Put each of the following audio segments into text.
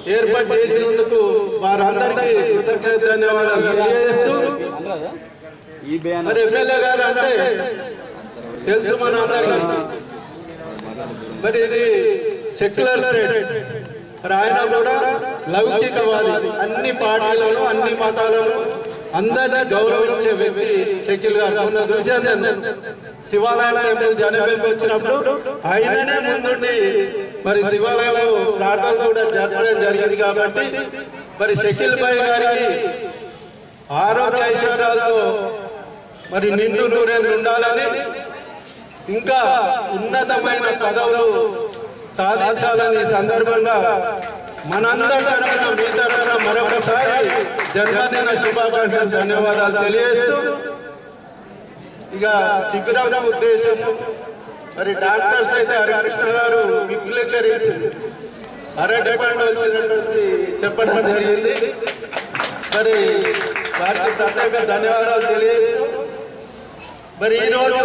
ఏర్పాటు చేసినందుకు వారందరికీ కృతజ్ఞత ధన్యవాదాలు తెలియజేస్తూ ఈ బ్యాన్ మరి ఎమ్మెల్యే గారు అంటే తెలుసు మన అందరికీ మరి ఇది సెక్యులర్ స్టేట్ మరి ఆయన కూడా లౌకికవాది అన్ని పార్టీలను అన్ని మతాలను అందరినీ గౌరవించే వ్యక్తి షకీల్ గారు మొన్న చూశాను నేను శివాలయం టెంపుల్ జనవరికి వచ్చినప్పుడు ఆయననే ముందుండి మరి శివాలయంలో ప్రార్థన కూడా జరపడం జరిగింది కాబట్టి మరి షకీల్ భాయ్ గారికి ఆరోగ్య ఐశ్వర్యాలతో మరి నిండు నూరేళ్ళు ఉండాలని ఇంకా ఉన్నతమైన పదవులు సాధించాలని ఈ సందర్భంగా మనందరి తరఫున మీ తరఫున మరొకసారి జన్మదిన శుభాకాంక్షలు ధన్యవాదాలు తెలియజేస్తూ ఇక శిబిరం ఉద్దేశం మరి డాక్టర్స్ అయితే హరికృష్ణ గారు విపులీకరించి అరటి పండవలసినటువంటి చెప్పడం జరిగింది మరి వారికి ప్రత్యేక ధన్యవాదాలు తెలియజేస్తూ మరి ఈరోజు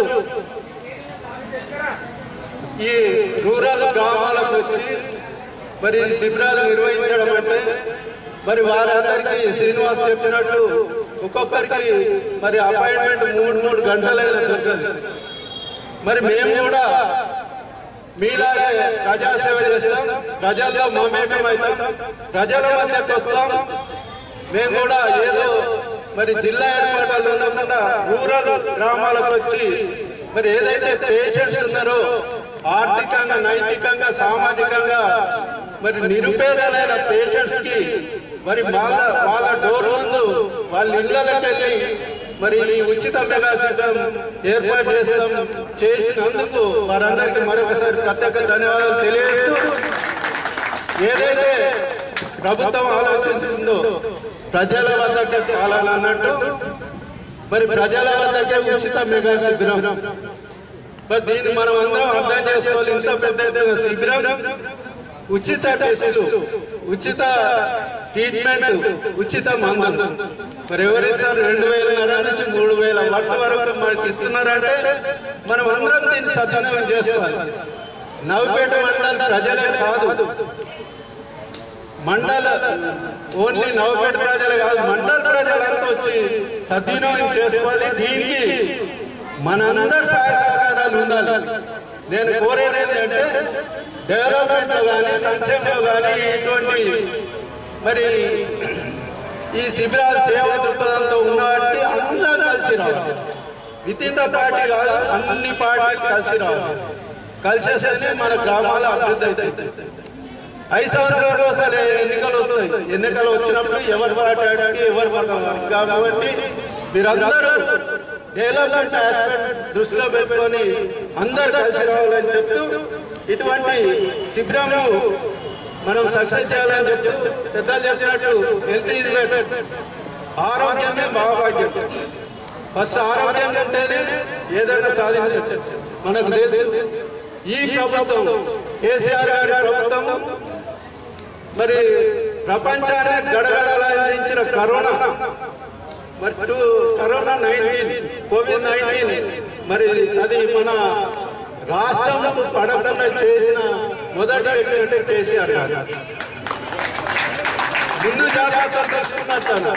ఈ రూరల్ గ్రామాలకు వచ్చి మరి ఈ శిబిరాలు నిర్వహించడం అంటే మరి వారందరికీ శ్రీనివాస్ చెప్పినట్టు ఒక్కొక్కరికి మరి అపాయింట్మెంట్ మూడు మూడు గంటలైనా దొరకదు మరి మేము కూడా మీలాగే ప్రజాసేవ చేస్తాం ప్రజల్లో మమేకమవుతాం ప్రజల మధ్యకు వస్తాం మేము కూడా ఏదో మరి జిల్లా హెడ్క్వార్టర్లు ఉండకుండా రూరల్ గ్రామాలకు వచ్చి మరి ఏదైతే పేషెంట్స్ ఉన్నారో ఆర్థికంగా నైతికంగా సామాజికంగా మరి నిరుపేదలైన పేషెంట్స్ కి మరి వాళ్ళ వాళ్ళ డోర్ ముందు వాళ్ళ ఇళ్ళకి వెళ్ళి మరి ఈ ఉచిత మెగా సిస్టమ్ ఏర్పాటు చేస్తాం చేసినందుకు వారందరికీ మరొకసారి ప్రత్యేక ధన్యవాదాలు తెలియజేస్తూ ఏదైతే ప్రభుత్వం ఆలోచిస్తుందో ప్రజల వద్దకే పాలన అన్నట్టు మరి ప్రజల వద్దకే ఉచిత మెగా శిబిరం మరి దీన్ని మనం అందరం అర్థం చేసుకోవాలి ఇంత పెద్ద ఎత్తున శిబిరం ఉచిత టెస్టులు ఉచిత ట్రీట్మెంట్ ఉచిత మందులు మరి ఎవరిస్తారు రెండు వేల నుంచి మూడు వేల వర్త వరకు మనకి ఇస్తున్నారంటే మనం అందరం దీన్ని సద్వినియోగం చేసుకోవాలి నవ్వుపేట మండల ప్రజలే కాదు మండల ఓన్లీ నవపేట ప్రజలు కాదు మండల ప్రజలంతా వచ్చి సద్వినియోగం చేసుకోవాలి దీనికి మనందరి సహాయ సహకారాలు ఉండాలి నేను కోరేది ఏంటంటే డెవలప్మెంట్ లో కానీ సంక్షేమంలో కానీ ఇటువంటి మరి ఈ శిబిరాల సేవా దృక్పథంతో ఉన్నవాటి అందరూ కలిసి రావాలి విత్ ఇన్ ద పార్టీ కాదు అన్ని పార్టీలు కలిసి రావాలి కలిసి వస్తేనే మన గ్రామాల అభివృద్ధి అవుతాయి ఐదు సంవత్సరాలకు ఒకసారి ఎన్నికలు వస్తాయి ఎన్నికలు వచ్చినప్పుడు ఎవరు మాట్లాడి ఎవరు పడతారు కాబట్టి మీరందరూ డెవలప్మెంట్ ఆస్పెక్ట్ దృష్టిలో పెట్టుకొని అందరు కలిసి రావాలని చెప్తూ ఇటువంటి శిబిరంలో మనం సక్సెస్ చేయాలని చెప్తూ పెద్దలు చెప్పినట్టు హెల్త్ ఈజ్ బెటర్ ఆరోగ్యమే మహాభాగ్యం ఫస్ట్ ఆరోగ్యం ఉంటేనే ఏదైనా సాధించవచ్చు మనకు తెలుసు ఈ ప్రభుత్వం కేసీఆర్ గారి ప్రభుత్వం మరి ప్రపంచాన్ని గడగడలాడించిన కరోనా మరి two corona nineteen covid nineteen మరి అది మన రాష్ట్రంలో పడకుండా చేసిన మొదటి వ్యక్తి అంటే కేసీఆర్ గారు ముందు జాగ్రత్తలు తీసుకున్నట్టు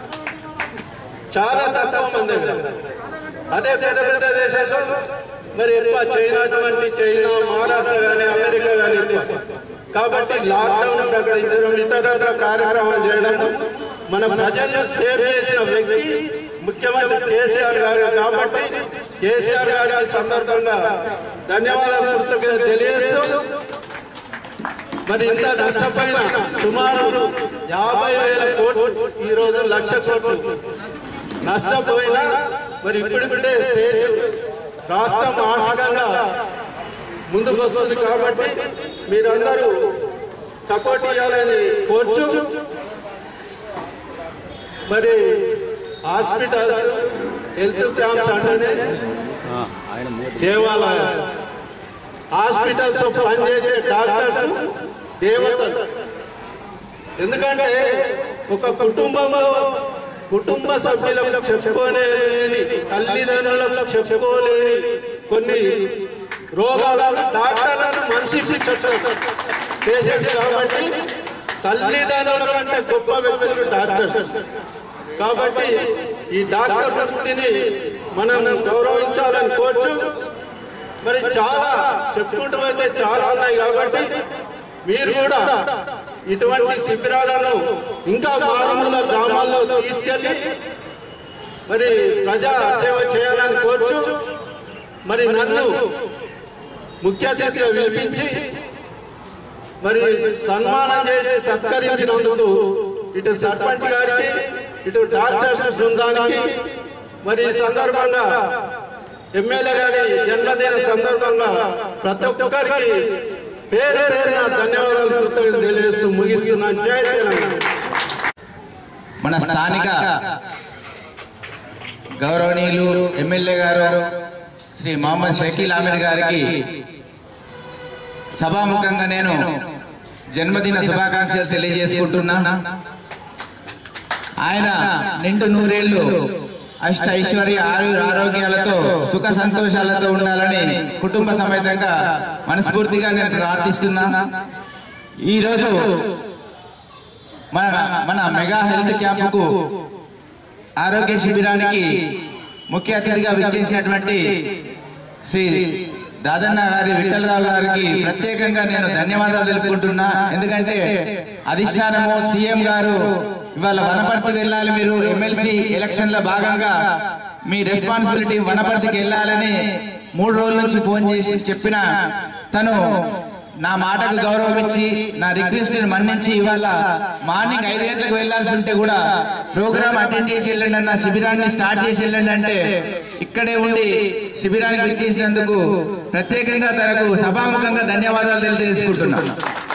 చాలా తక్కువ మంది ఉన్నారు. అదే పెద్ద పెద్ద దేశాల్లో మరి ఎక్కువ చైనా అటువంటి చైనా మహారాష్ట్ర కానీ అమెరికా కానీ ఎక్కువ కాబట్టి లాక్డౌన్ ప్రకటించడం ఇతర కార్యక్రమాలు చేయడం మన ప్రజలను సేవ్ చేసిన వ్యక్తి ముఖ్యమంత్రి కేసీఆర్ గారు కాబట్టి కేసీఆర్ గారి ఈ సందర్భంగా ధన్యవాదాలు కృతజ్ఞత తెలియజేస్తూ మరి ఇంత నష్టపోయిన సుమారు యాభై వేల కోట్లు ఈ రోజు లక్ష కోట్లు నష్టపోయినా మరి ఇప్పుడిప్పుడే స్టేజ్ రాష్ట్రం ఆర్థికంగా ముందుకు వస్తుంది కాబట్టి మీరందరూ సపోర్ట్ ఇవ్వాలని కోర్చు మరి హాస్పిటల్స్ హెల్త్ క్యాంప్స్ అంటేనే ఆయన మూడు దేవాలయాలు హాస్పిటల్స్ పనిచేసే డాక్టర్స్ దేవతలు ఎందుకంటే ఒక కుటుంబంలో కుటుంబ సభ్యులకు చెప్పుకోలేని తల్లిదండ్రులకు చెప్పుకోలేని కొన్ని రోగాలను డాక్టర్లను మనిషికి చెప్పారు పేషెంట్స్ కాబట్టి తల్లిదండ్రుల కంటే గొప్ప వ్యక్తులు డాక్టర్స్ కాబట్టి ఈ డాక్టర్ వృత్తిని మనం గౌరవించాలని కోర్చు మరి చాలా చెప్పుకుంటూ అయితే చాలా ఉన్నాయి కాబట్టి మీరు కూడా ఇటువంటి శిబిరాలను ఇంకా మారుమూల గ్రామాల్లో తీసుకెళ్ళి మరి ప్రజా సేవ చేయాలని కోర్చు మరి నన్ను ముఖ్య అతిథిగా పిలిపించి మరి సన్మానం చేసి సత్కరించినందుకు ఇటు సర్పంచ్ గారికి ఇటు డాక్టర్స్ బృందానికి మరి ఈ సందర్భంగా ఎమ్మెల్యే గారి జన్మదిన సందర్భంగా ప్రతి ఒక్కరికి పేరు పేరున ధన్యవాదాలు కృతజ్ఞతలు తెలియజేస్తూ ముగిస్తున్నాను జై తెలంగాణ మన స్థానిక గౌరవనీయులు ఎమ్మెల్యే గారు శ్రీ మొహమ్మద్ షకీల్ ఆమీర్ గారికి సభాముఖంగా నేను జన్మదిన శుభాకాంక్షలు తెలియజేసుకుంటున్నా ఆయన నిండు నూరేళ్లు అష్ట ఐశ్వర్య ఆరు ఆరోగ్యాలతో సుఖ సంతోషాలతో ఉండాలని కుటుంబ సమేతంగా మనస్ఫూర్తిగా నేను ప్రార్థిస్తున్నా ఈరోజు మన మన మెగా హెల్త్ క్యాంపుకు ఆరోగ్య శిబిరానికి ముఖ్య అతిథిగా విచ్చేసినటువంటి శ్రీ దాదన్న గారి విఠలరావు గారికి ప్రత్యేకంగా నేను ధన్యవాదాలు తెలుపుకుంటున్నా ఎందుకంటే అధిష్టానము సీఎం గారు ఇవాళ వనపర్తి వెళ్ళాలి మీరు ఎమ్మెల్సీ ఎలక్షన్ లో భాగంగా మీ రెస్పాన్సిబిలిటీ వనపర్తికి వెళ్ళాలని మూడు రోజుల నుంచి ఫోన్ చేసి చెప్పిన తను నా మాటకు గౌరవం ఇచ్చి నా రిక్వెస్ట్ మన్నించి ఇవాళ మార్నింగ్ ఐదు గంటలకు వెళ్లాల్సి ఉంటే కూడా ప్రోగ్రామ్ అటెండ్ చేసి వెళ్ళండి అన్న శిబిరాన్ని స్టార్ట్ చేసి వెళ్ళండి అంటే ఇక్కడే ఉండి శిబిరానికి వచ్చేసినందుకు ప్రత్యేకంగా తనకు సభాముఖంగా ధన్యవాదాలు తెలియజేసుకుంటున్నాను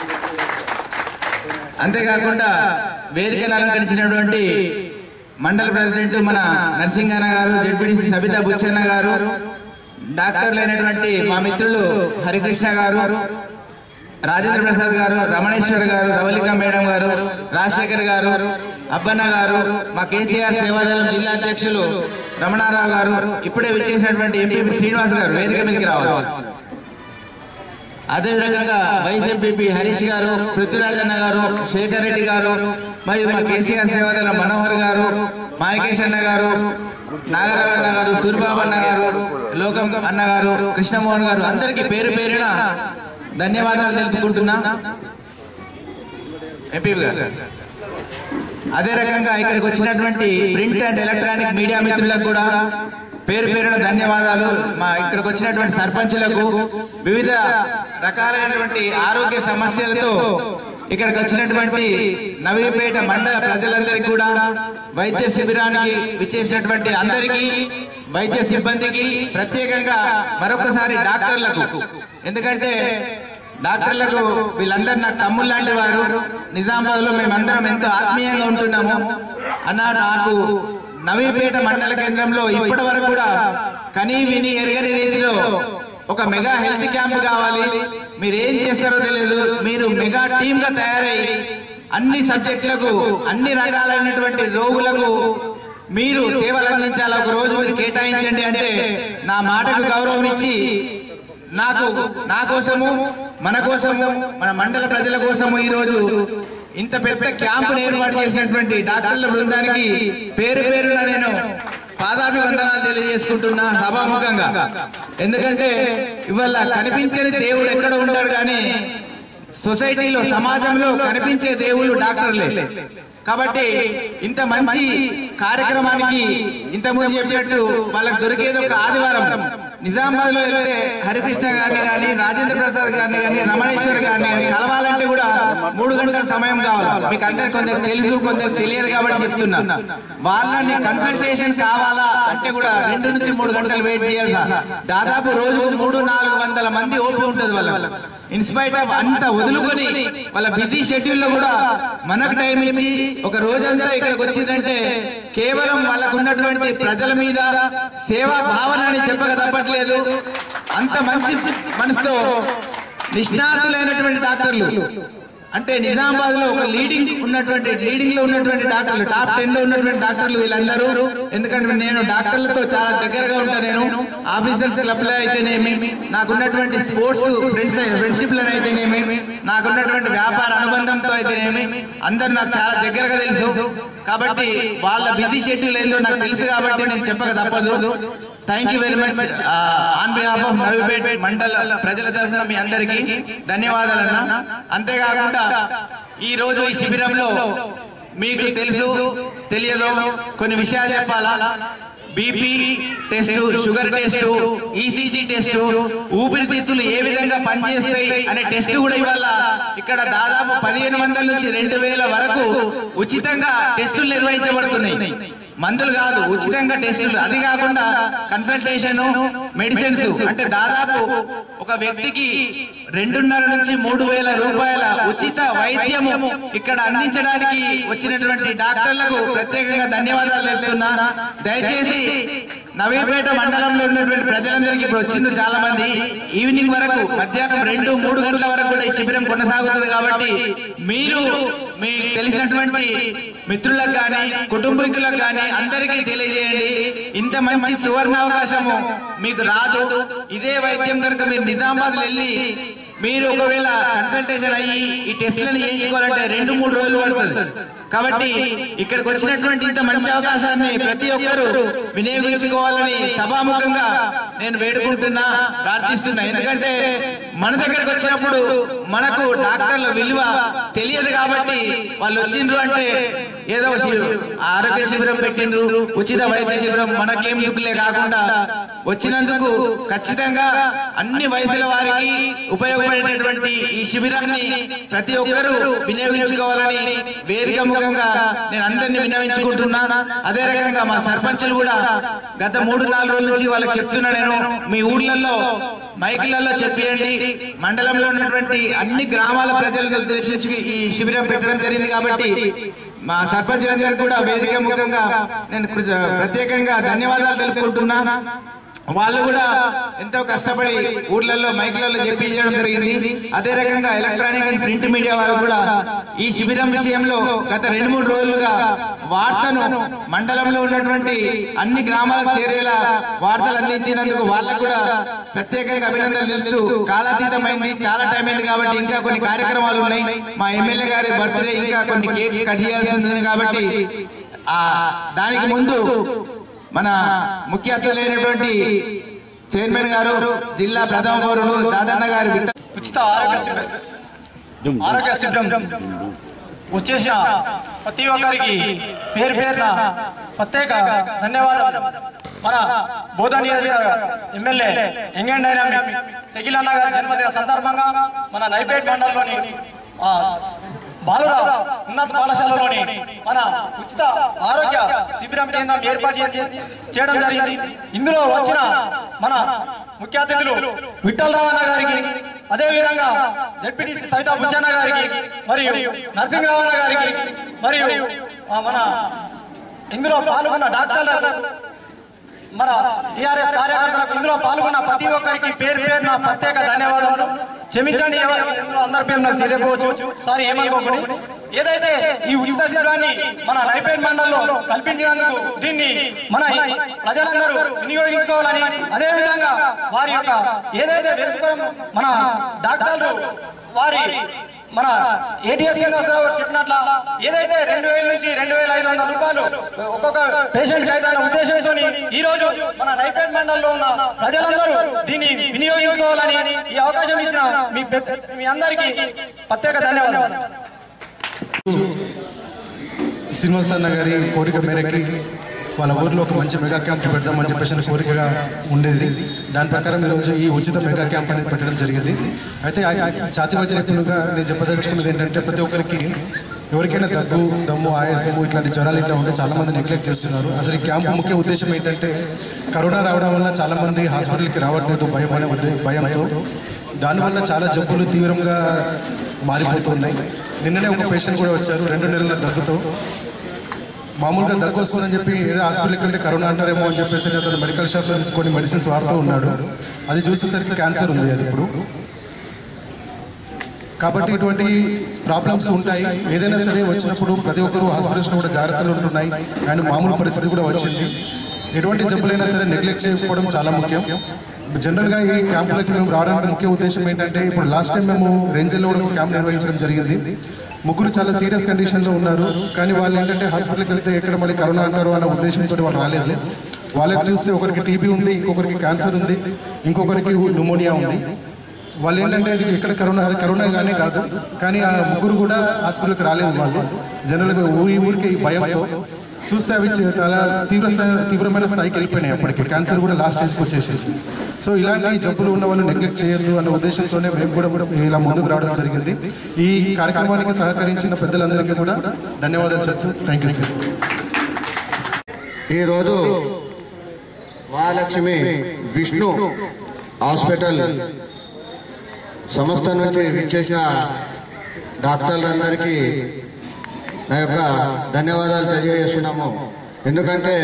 అంతేకాకుండా వేదికను అలంకరించినటువంటి మండల ప్రెసిడెంట్ మన నరసింగన్న గారు జడ్పీడీసీ సబితా బుచ్చన్న గారు డాక్టర్లు అయినటువంటి మా మిత్రులు హరికృష్ణ గారు రాజేంద్ర ప్రసాద్ గారు రమణేశ్వర్ గారు రవళిక మేడం గారు రాజశేఖర్ గారు అబ్బన్న గారు మా కేసీఆర్ సేవాదళం జిల్లా అధ్యక్షులు రమణారావు గారు ఇప్పుడే విచ్చేసినటువంటి ఎంపీ శ్రీనివాస్ గారు వేదిక మీదకి రావాలి అదే రకంగా వైస్ ఎంపీపీ హరీష్ గారు పృథ్వీరాజన్న గారు శేఖర్ రెడ్డి గారు మరియు మా కేసీఆర్ సేవదల మనోహర్ గారు మాణికేష్ అన్న గారు నాగరావు అన్న గారు సూర్యబాబు అన్న గారు లోకం అన్న గారు కృష్ణమోహన్ గారు అందరికీ పేరు పేరున ధన్యవాదాలు తెలుపుకుంటున్నా ఎంపీ గారు అదే రకంగా ఇక్కడికి వచ్చినటువంటి ప్రింట్ అండ్ ఎలక్ట్రానిక్ మీడియా మిత్రులకు కూడా పేరు పేరున ధన్యవాదాలు మా ఇక్కడికి వచ్చినటువంటి సర్పంచులకు వివిధ రకాలైనటువంటి ఆరోగ్య సమస్యలతో ఇక్కడికి వచ్చినటువంటి నవీపేట మండల ప్రజలందరికీ కూడా వైద్య శిబిరానికి విచ్చేసినటువంటి అందరికీ వైద్య సిబ్బందికి ప్రత్యేకంగా మరొకసారి డాక్టర్లకు ఎందుకంటే డాక్టర్లకు వీళ్ళందరూ నాకు తమ్ముళ్ళు లాంటి వారు నిజామాబాద్ లో మేమందరం ఎంతో ఆత్మీయంగా ఉంటున్నాము అన్న నాకు నవీపేట మండల కేంద్రంలో ఇప్పటి వరకు కూడా కనీ విని ఎరగని రీతిలో ఒక మెగా హెల్త్ క్యాంప్ కావాలి మీరు ఏం చేస్తారో తెలియదు మీరు మెగా టీమ్ గా తయారై అన్ని సబ్జెక్టులకు అన్ని రకాలైనటువంటి రోగులకు మీరు సేవలు అందించాలి ఒక రోజు మీరు కేటాయించండి అంటే నా మాటకు గౌరవం ఇచ్చి నాకు నా కోసము మన కోసము మన మండల ప్రజల కోసము ఈ రోజు ఇంత పెద్ద క్యాంపును ఏర్పాటు చేసినటువంటి డాక్టర్ల బృందానికి పేరు పేరున నేను పాదాభివందనాలు తెలియజేసుకుంటున్నా సభాముఖంగా ఎందుకంటే ఇవాళ కనిపించని దేవుడు ఎక్కడ ఉంటాడు కానీ సొసైటీలో సమాజంలో కనిపించే దేవుళ్ళు డాక్టర్లే కాబట్టి ఇంత మంచి కార్యక్రమానికి ఇంత ముందు చెప్పినట్టు వాళ్ళకి దొరికేది ఒక ఆదివారం నిజామాబాద్ లో వెళ్తే హరికృష్ణ గారిని గాని రాజేంద్ర ప్రసాద్ గారిని గాని రమణేశ్వర్ గారిని గాని కలవాలంటే కూడా మూడు గంటల సమయం కావాలి మీకు అందరు కొందరు తెలుసు కొందరు తెలియదు కాబట్టి చెప్తున్నా వాళ్ళని కన్సల్టేషన్ కావాలా అంటే కూడా రెండు నుంచి మూడు గంటలు వెయిట్ చేయాలి సార్. దాదాపు రోజుకు మూడు నాలుగు వందల మంది ఓపి ఉంటది వాళ్ళ ఇన్స్పైట్ ఆఫ్ అంత వదులుకొని వాళ్ళ బిజీ షెడ్యూల్ లో కూడా మనకు టైం ఇచ్చి ఒక రోజంతా ఇక్కడికి వచ్చిందంటే కేవలం వాళ్ళకు ఉన్నటువంటి ప్రజల మీద సేవా భావన అని చెప్పక తప్పట్లేదు అంత మంచి మనసుతో నిష్ణాతులైనటువంటి డాక్టర్లు అంటే నిజామాబాద్ లో ఒక లీడింగ్ ఉన్నటువంటి లీడింగ్ లో ఉన్నటువంటి డాక్టర్లు టాప్ టెన్ లో ఉన్నటువంటి డాక్టర్లు వీళ్ళందరూ ఎందుకంటే నేను డాక్టర్లతో చాలా దగ్గరగా ఉంటాను నేను ఆఫీసర్స్ క్లబ్ లో అయితేనేమి నాకున్నటువంటి స్పోర్ట్స్ ఫ్రెండ్స్ ఫ్రెండ్షిప్ లో అయితేనేమి నాకున్నటువంటి వ్యాపార అనుబంధంతో అయితేనేమి అందరు నాకు చాలా దగ్గరగా తెలుసు కాబట్టి వాళ్ళ బిజీ షెడ్యూల్ ఏందో నాకు తెలుసు కాబట్టి నేను చెప్పక తప్పదు thank you very much on behalf of Navipet మండల ప్రజల తరఫున మీ అందరికీ ధన్యవాదాలన్న అంతేకాకుండా ఈ రోజు ఈ శిబిరంలో మీకు తెలుసు తెలియదో కొన్ని విషయాలు చెప్పాలా BP test sugar test ECG test ఊపిరితిత్తులు ఏ విధంగా పనిచేస్తాయి అనే టెస్ట్ కూడా ఇవాళ ఇక్కడ దాదాపు పదిహేను వందల నుంచి రెండు వేల వరకు ఉచితంగా టెస్టులు నిర్వహించబడుతున్నాయి మందులు కాదు ఉచితంగా టెస్టులు అది కాకుండా కన్సల్టేషన్ మెడిసిన్స్ అంటే దాదాపు ఒక వ్యక్తికి రెండున్నర నుంచి మూడు వేల రూపాయల ఉచిత వైద్యము ఇక్కడ అందించడానికి వచ్చినటువంటి డాక్టర్లకు ప్రత్యేకంగా ధన్యవాదాలు తెలుపుతున్నా దయచేసి నవీపేట మండలంలో ఉన్నటువంటి ప్రజలందరికీ ఇప్పుడు వచ్చిండ్రు చాలా మంది ఈవినింగ్ వరకు మధ్యాహ్నం రెండు మూడు గంటల వరకు కూడా ఈ శిబిరం కొనసాగుతుంది కాబట్టి మీరు మీకు తెలిసినటువంటి మిత్రులకు కానీ కుటుంబీకులకు కానీ అందరికీ తెలియజేయండి ఇంత మంచి సువర్ణ అవకాశము మీకు రాదు ఇదే వైద్యం కనుక మీరు నిజామాబాద్ వెళ్ళి మీరు ఒకవేళ కన్సల్టేషన్ అయ్యి ఈ టెస్ట్లను చేయించుకోవాలంటే రెండు మూడు రోజులు పడుతుంది కాబట్టి ఇక్కడికి వచ్చినటువంటి ఇంత మంచి అవకాశాన్ని ప్రతి ఒక్కరూ వినియోగించుకోవాలని సభాముఖంగా నేను వేడుకుంటున్నా ప్రార్థిస్తున్నా ఎందుకంటే మన దగ్గరకు వచ్చినప్పుడు మనకు డాక్టర్ల విలువ తెలియదు కాబట్టి వాళ్ళు వచ్చిండ్రు అంటే ఏదో శి- ఆరోగ్య శిబిరం పెట్టిండ్రు ఉచిత వైద్య శిబిరం మనకేం దుక్కులే కాకుండా వచ్చినందుకు ఖచ్చితంగా అన్ని వయసుల వారికి ఉపయోగపడేటటువంటి ఈ శిబిరాన్ని ప్రతి ఒక్కరూ వినియోగించుకోవాలని వేదిక ముఖంగా నేను అందరినీ వినియోగించుకుంటున్నా అదే రకంగా మా సర్పంచులు కూడా గత మూడు నాలుగు రోజుల నుంచి వాళ్ళకి చెప్తున్నా నేను మీ ఊర్లలో మైకులలో చెప్పేయండి మండలంలో ఉన్నటువంటి అన్ని గ్రామాల ప్రజలను ఉద్దేశించి ఈ శిబిరం పెట్టడం జరిగింది కాబట్టి మా సర్పంచులందరికీ కూడా వేదిక ముఖంగా నేను కృత- ప్రత్యేకంగా ధన్యవాదాలు తెలుపుకుంటున్నా వాళ్ళు కూడా ఎంతో కష్టపడి ఊర్లలో మైకులలో చెప్పించడం జరిగింది అదే రకంగా ఎలక్ట్రానిక్ అండ్ ప్రింట్ మీడియా వారు కూడా ఈ శిబిరం విషయంలో గత రెండు మూడు రోజులుగా వార్తను మండలంలో ఉన్నటువంటి అన్ని గ్రామాలకు చేరేలా వార్తలు అందించినందుకు వాళ్ళకు కూడా ప్రత్యేకంగా అభినందనలు తెలుపుతూ కాలాతీతమైంది చాలా టైం అయింది కాబట్టి ఇంకా కొన్ని కార్యక్రమాలు ఉన్నాయి మా ఎమ్మెల్యే గారి బర్త్డే ఇంకా కొన్ని కేక్స్ కట్ చేయాల్సి ఉంది కాబట్టి ఆ దానికి ముందు మన ముఖ్య అతిథులైనటువంటి చైర్మన్ గారు జిల్లా ప్రథమ పౌరులు దాదన్న గారి బిడ్డ ఉచిత ఆరోగ్య శిబిరం ఆరోగ్య శిబిరం వచ్చేసిన ప్రతి ఒక్కరికి పేరు పేరున ప్రత్యేక ధన్యవాదాలు మన బోధ నియోజకవర్గ ఎమ్మెల్యే ఎంగన్ డైనామిక్ సెగిల్ అన్న గారి జన్మదిన సందర్భంగా మన నైపేట్ మండలంలోని ఆ, బాలుర ఉన్నత పాఠశాలలోని మన ఉచిత ఆరోగ్య శిబిరం కేంద్రం ఏర్పాటు చే- చేయడం జరిగింది ఇందులో వచ్చిన మన ముఖ్య అతిథులు విఠల్ రావణ గారికి అదే విధంగా జడ్పీటీసీ సవితా బుచ్చన్న గారికి మరియు నరసింహ రావణ గారికి మరియు ఆ, మన ఇందులో పాల్గొన్న డాక్టర్లకు మన టిఆర్ఎస్ కార్యకర్తలకు ఇందులో పాల్గొన్న ప్రతి ఒక్కరికి పేరు పేరున ప్రత్యేక ధన్యవాదాలు క్షమించండి ఎవ- ఇందులో అందరి పేరు నాకు తెలియకపోవచ్చు సారీ ఏమనుకోకండి ఏదైతే ఈ ఉచిత శిబిరాన్ని మన నైపేట్ మండలంలో కల్పించినందుకు దీన్ని మన ప్రజలందరూ వినియోగించుకోవాలని అదే విధంగా వారి యొక్క ఏదైతే వెతుకోవడం మన డాక్టర్లు వారి మన ఏటీఎస్ శ్రీనివాసరావు గారు చెప్పినట్ల ఏదైతే రెండు వేల నుంచి రెండు వేల ఐదు వందల రూపాయలు ఒక్కొక్క పేషెంట్ అయితే ఉద్దేశంతో ఈ రోజు మన నైపేట్ మండలంలో ఉన్న ప్రజలందరూ దీన్ని వినియోగించుకోవాలని ఈ అవకాశం ఇచ్చిన మీ పెద్ద మీ అందరికీ ప్రత్యేక ధన్యవాదాలు శ్రీనివాస్ అన్న గారి కోరిక మేరకి వాళ్ళ ఊర్లో ఒక మంచి మెగా క్యాంప్ పెడదామని చెప్పేసి కోరికగా ఉండేది దాని ప్రకారం ఈరోజు ఈ ఉచిత మెగా క్యాంప్ అనేది పెట్టడం జరిగింది అయితే ఆ- ఆ ఛాతీ వైద్య నిపుణులుగా నేను చెప్పదలుచుకున్నది ఏంటంటే ప్రతి ఒక్కరికి ఎవరికైనా దగ్గు దమ్ము ఆయాసము ఇట్లాంటి జ్వరాలు ఇట్లా ఉంటే చాలా మంది నెగ్లెక్ట్ చేస్తున్నారు అసలు ఈ క్యాంప్ ముఖ్య ఉద్దేశం ఏంటంటే కరోనా రావడం వల్ల చాలా మంది హాస్పిటల్కి రావట్లేదు భయం అనే ఉద్దే- భయంతో దానివల్ల చాలా జబ్బులు తీవ్రంగా మారిపోతున్నాయి నిన్ననే ఒక పేషెంట్ కూడా వచ్చారు రెండు నెలల దగ్గుతో మామూలుగా దగ్గు వస్తుందని చెప్పి ఏదో హాస్పిటల్కి వెళ్తే కరోనా అంటారేమో అని చెప్పేసి అతను మెడికల్ షాప్లో తీసుకొని మెడిసిన్స్ వాడుతూ ఉన్నాడు అది చూసేసరికి క్యాన్సర్ ఉంది అది ఇప్పుడు కాబట్టి ఇటువంటి ప్రాబ్లమ్స్ ఉంటాయి ఏదైనా సరే వచ్చినప్పుడు ప్రతి ఒక్కరు హాస్పిటల్స్లో కూడా జాగ్రత్తలు ఉంటున్నాయి అండ్ మామూలు పరిస్థితి కూడా వచ్చింది ఎటువంటి జబ్బులైనా సరే నెగ్లెక్ట్ చేసుకోవడం చాలా ముఖ్యం జనరల్గా ఈ క్యాంపులకి మేము రావడానికి ముఖ్య ఉద్దేశం ఏంటంటే ఇప్పుడు లాస్ట్ టైం మేము రేంజర్లో కూడా క్యాంప్ నిర్వహించడం జరిగింది ముగ్గురు చాలా సీరియస్ కండిషన్లో ఉన్నారు కానీ వాళ్ళు ఏంటంటే హాస్పిటల్కి వెళ్తే ఎక్కడ మళ్ళీ కరోనా అంటారు అన్న ఉద్దేశంతో వాళ్ళు రాలేదు వాళ్ళకి చూస్తే ఒకరికి టీబీ ఉంది ఇంకొకరికి క్యాన్సర్ ఉంది ఇంకొకరికి న్యూమోనియా ఉంది వాళ్ళు ఏంటంటే అది ఎక్కడ కరోనా అది కరోనా కానీ కాదు కానీ ఆ ముగ్గురు కూడా హాస్పిటల్కి రాలేదు వాళ్ళు జనరల్గా ఊరి ఊరికి ఈ భయంతో చూస్తే అవి చే- చాలా తీవ్ర స్థాయి- తీవ్రమైన స్థాయికి వెళ్ళిపోయినాయి అప్పటికి క్యాన్సర్ కూడా లాస్ట్ స్టేజ్కి వచ్చేసేసి సో ఇలాంటి జబ్బులు ఉన్న వాళ్ళు నెగ్లెక్ట్ చేయొద్దు అన్న ఉద్దేశంతోనే మేము కూడా కూడా ఇలా ముందుకు రావడం జరిగింది ఈ కార్యక్రమానికి సహకరించిన పెద్దలందరికీ కూడా ధన్యవాదాలు చెప్తూ థ్యాంక్ యూ సార్ ఈరోజు మహాలక్ష్మి విష్ణు హాస్పిటల్ సంస్థ నుంచి విచ్చేసిన డాక్టర్లందరికీ నా యొక్క ధన్యవాదాలు తెలియజేస్తున్నాము ఎందుకంటే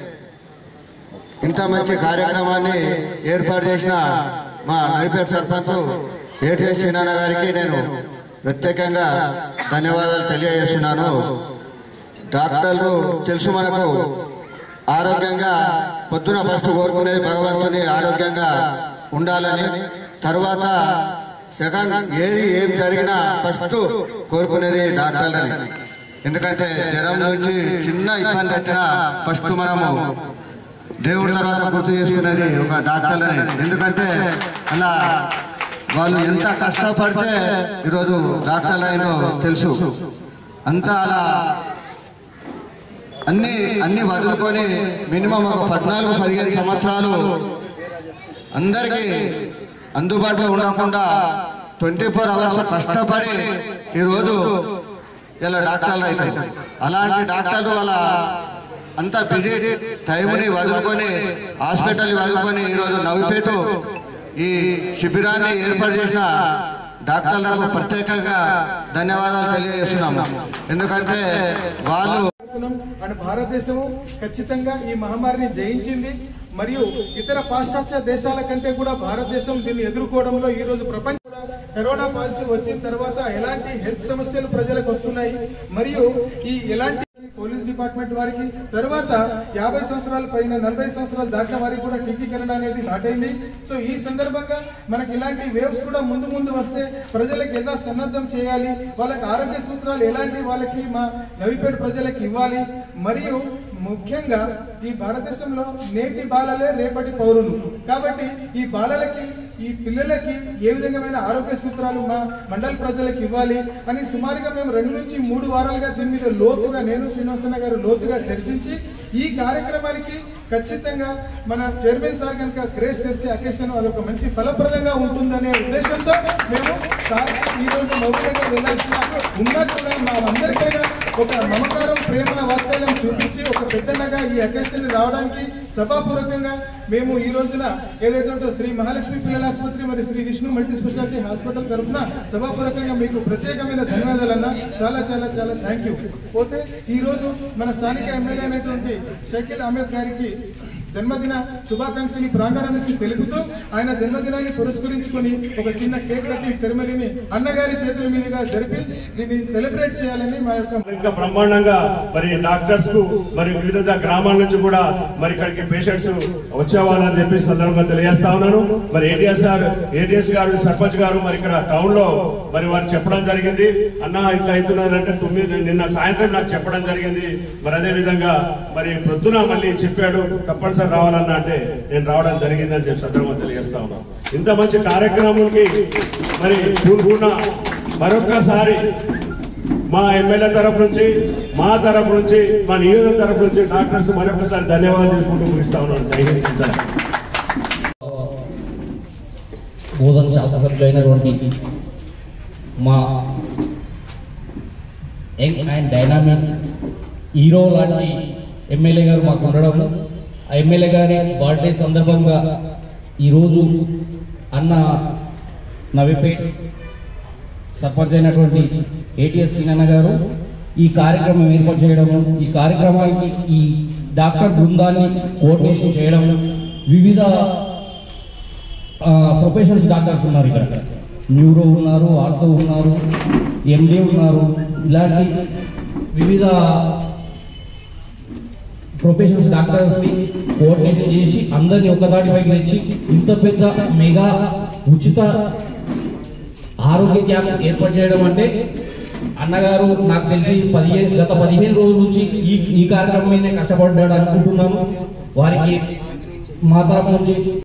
ఇంత మంచి కార్యక్రమాన్ని ఏర్పాటు చేసిన మా నైపేట సర్పంచ్ ఏటీఎస్ సీనాన్న గారికి నేను ప్రత్యేకంగా ధన్యవాదాలు తెలియజేస్తున్నాను డాక్టర్లు తెలుసు మనకు ఆరోగ్యంగా పొద్దున ఫస్ట్ కోరుకునేది భగవంతుని ఆరోగ్యంగా ఉండాలని తర్వాత సెకండ్ ఏది ఏం జరిగినా ఫస్ట్ కోరుకునేది డాక్టర్లని ఎందుకంటే జ్వరం నుంచి చిన్న ఇబ్బంది వచ్చినా ఫస్ట్ మనము దేవుడి తర్వాత గుర్తు చేసుకునేది ఒక డాక్టర్లని ఎందుకంటే అలా వాళ్ళు ఎంత కష్టపడితే ఈరోజు డాక్టర్లు అయినో తెలుసు అంతా అలా అన్ని అన్ని వదులుకొని మినిమం ఒక పద్నాలుగు పదిహేను సంవత్సరాలు అందరికీ అందుబాటులో ఉండకుండా ట్వంటీ ఫోర్ అవర్స్ కష్టపడి ఈరోజు ఇలా డాక్టర్లు అవుతాయి అలాంటి డాక్టర్లు వాళ్ళ అంత బిజీ టైంని వదులుకొని హాస్పిటల్ వదులుకొని ఈరోజు నవ్వుపేటు ఈ శిబిరాన్ని ఏర్పాటు చేసిన డాక్టర్లకు ప్రత్యేకంగా ధన్యవాదాలు తెలియజేస్తున్నాము ఎందుకంటే వాళ్ళు చేస్తున్నాం అండ్ భారతదేశము ఖచ్చితంగా ఈ మహమ్మారిని జయించింది మరియు ఇతర పాశ్చాత్య దేశాల కంటే కూడా భారతదేశం దీన్ని ఎదుర్కోవడంలో ఈ రోజు ప్రపంచం కూడా కరోనా పాజిటివ్ వచ్చిన తర్వాత ఎలాంటి హెల్త్ సమస్యలు ప్రజలకు వస్తున్నాయి మరియు ఈ ఎలాంటి పోలీస్ డిపార్ట్మెంట్ వారికి తర్వాత యాభై సంవత్సరాల పైన నలభై సంవత్సరాలు దాటిన వారికి కూడా టీకీకరణ అనేది స్టార్ట్ అయింది సో ఈ సందర్భంగా మనకి ఇలాంటి వేవ్స్ కూడా ముందు ముందు వస్తే ప్రజలకు ఎలా సన్నద్ధం చేయాలి వాళ్ళకి ఆరోగ్య సూత్రాలు ఎలాంటి వాళ్ళకి మా నవిపేట ప్రజలకు ఇవ్వాలి మరియు ముఖ్యంగా ఈ భారతదేశంలో నేటి బాలలే రేపటి పౌరులు కాబట్టి ఈ బాలలకి ఈ పిల్లలకి ఏ విధమైన ఆరోగ్య సూత్రాలు మా మండల ప్రజలకు ఇవ్వాలి అని సుమారుగా మేము రెండు నుంచి మూడు వారాలుగా దీని మీద లోతుగా నేను శ్రీనివాసన్న గారు లోతుగా చర్చించి ఈ కార్యక్రమానికి ఖచ్చితంగా మన చైర్మన్ సార్ కనుక గ్రేస్ చేస్తే అకేషన్ అదొక మంచి ఫలప్రదంగా ఉంటుందనే ఉద్దేశంతో మేము సార్ ఈ రోజు మౌనంగా వెళ్ళాల్సిన ఉన్నా కూడా మా అందరికైనా ఒక మమకారం ప్రేమ వాత్సల్యం చూపించి ఒక పెద్దన్నగా ఈ అకేషన్ రావడానికి సభాపూర్వకంగా మేము ఈ రోజున ఏదైతే ఉంటో శ్రీ మహాలక్ష్మి పిల్లల ఆసుపత్రి మరియు Shri Vishnu multi speciality hospital తరఫున సభాపూర్వకంగా మీకు ప్రత్యేకమైన ధన్యవాదాలు అన్న చాలా చాలా చాలా థ్యాంక్ యూ పోతే ఈ రోజు మన స్థానిక ఎమ్మెల్యే అయినటువంటి షకీల్ అహ్మద్ గారికి జన్మదిన శుభాకాంక్షలు ఈ ప్రాంగణం నుంచి తెలుపుతూ ఆయన జన్మదినాన్ని పురస్కరించుకొని ఒక చిన్న కేక్ కటింగ్ సెరమనీని అన్నగారి చేతుల మీదుగా జరిపి దీన్ని సెలబ్రేట్ చేయాలని మా యొక్క ఇంకా బ్రహ్మాండంగా మరి డాక్టర్స్ కు మరి వివిధ గ్రామాల నుంచి కూడా మరి ఇక్కడికి పేషెంట్స్ వచ్చేవాళ్ళని చెప్పి సందర్భంగా తెలియజేస్తా ఉన్నాను మరి ఏటీఎస్ గారు ఏటీఎస్ గారు సర్పంచ్ గారు మరి ఇక్కడ టౌన్ లో మరి వారు చెప్పడం జరిగింది అన్న ఇట్లా అవుతున్నారంటే తొమ్మిది నిన్న సాయంత్రం నాకు చెప్పడం జరిగింది మరి అదే విధంగా మరి ప్రొద్దున మళ్ళీ చెప్పాడు తప్పనిసరి రావాలన్నా అంటే నేను రావడం జరిగిందని చెప్పి సందర్భంగా తెలియజేస్తా ఉన్నాను ఇంత మంచి కార్యక్రమానికి మరి పూర్ణ మరొకసారి మా ఎమ్మెల్యే తరఫు నుంచి మా తరఫు నుంచి మా నియోజక తరఫు నుంచి డాక్టర్స్ మరొకసారి ధన్యవాదాలు తెలుపుకుంటూ ముగిస్తా ఉన్నాను జై హింద్ సీతారాం. బోధన శాసనసభ్యులైనటువంటి మా యంగ్ అండ్ డైనామిక్ హీరో లాంటి ఎమ్మెల్యే గారు మాకు ఉండడం ఆ ఎమ్మెల్యే గారి బర్త్డే సందర్భంగా ఈరోజు అన్న నవిపేట్ సర్పంచ్ అయినటువంటి ఏటీఎస్ సీనన్న గారు ఈ కార్యక్రమం ఏర్పాటు చేయడము ఈ కార్యక్రమానికి ఈ డాక్టర్ బృందాన్ని కోఆర్డినేషన్ చేయడం వివిధ ప్రొఫెషనల్స్ డాక్టర్స్ ఉన్నారు ఇక్కడ న్యూరో ఉన్నారు ఆర్థో ఉన్నారు ఎండి ఉన్నారు ఇలాంటి వివిధ ప్రొఫెషనల్స్ డాక్టర్స్ని కోఆర్డినేషన్ చేసి అందరినీ ఒకదాటిపైకి తెచ్చి ఇంత పెద్ద మెగా ఉచిత ఆరోగ్య క్యాంప్ ఏర్పాటు చేయడం అంటే అన్నగారు నాకు తెలిసి పదిహేను గత పదిహేను రోజుల నుంచి ఈ ఈ కార్యక్రమం మీదనే కష్టపడ్డాడు అనుకుంటున్నాను వారికి మా తరపు నుంచి